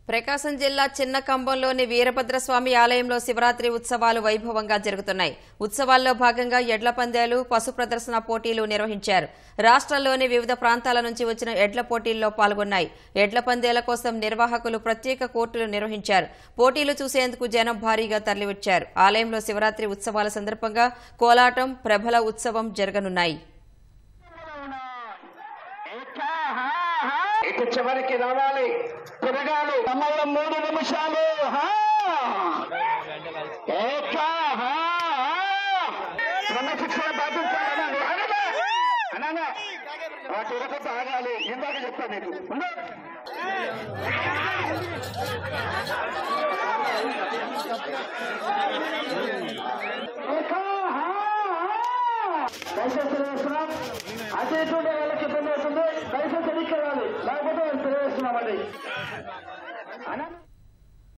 ప్రకాశం జిల్లా చిన్న కంబంలోని వీరభద్రస్వామి ఆలయంలో శివరాత్రి ఉత్సవాలు వైభవంగా జరుగుతున్నాయి ఉత్సవాల్లో భాగంగా ఎడ్ల పందాలు పశు ప్రదర్శన పోటీలు నిర్వహించారు రాష్ట్రంలోని వివిధ ప్రాంతాల నుంచి వచ్చిన ఎడ్ల పోటీల్లో పాల్గొన్నాయి ఎడ్ల పందేల కోసం నిర్వాహకులు ప్రత్యేక కోర్టులు నిర్వహించారు పోటీలు చూసేందుకు జనం భారీగా తరలివచ్చారు ఆలయంలో శివరాత్రి ఉత్సవాల సందర్భంగా కోలాటం ప్రభల ఉత్సవం జరగనున్నాయి ఇటు చివరికి రావాలి తిరగాలి సమయం మూడు నిమిషాలు హా! ఏకా, హా, హా! క్రమశిక్షణ పాటించాలి అనాలి. అనాలి. అనాలి. ఆ తిరగత ఆగాలి ఇందాక చెప్తాను నీకు ఉండు. ఏకా, హా, హా! దయచేసి తెలియజేస్తున్నాం అటు ఇటు ఉండే వాళ్ళకి ఇబ్బంది అవుతుంది దయచేసి ఎన్నికెళ్ళాలి లేకపోతే తెలియజేస్తున్నామండి అనా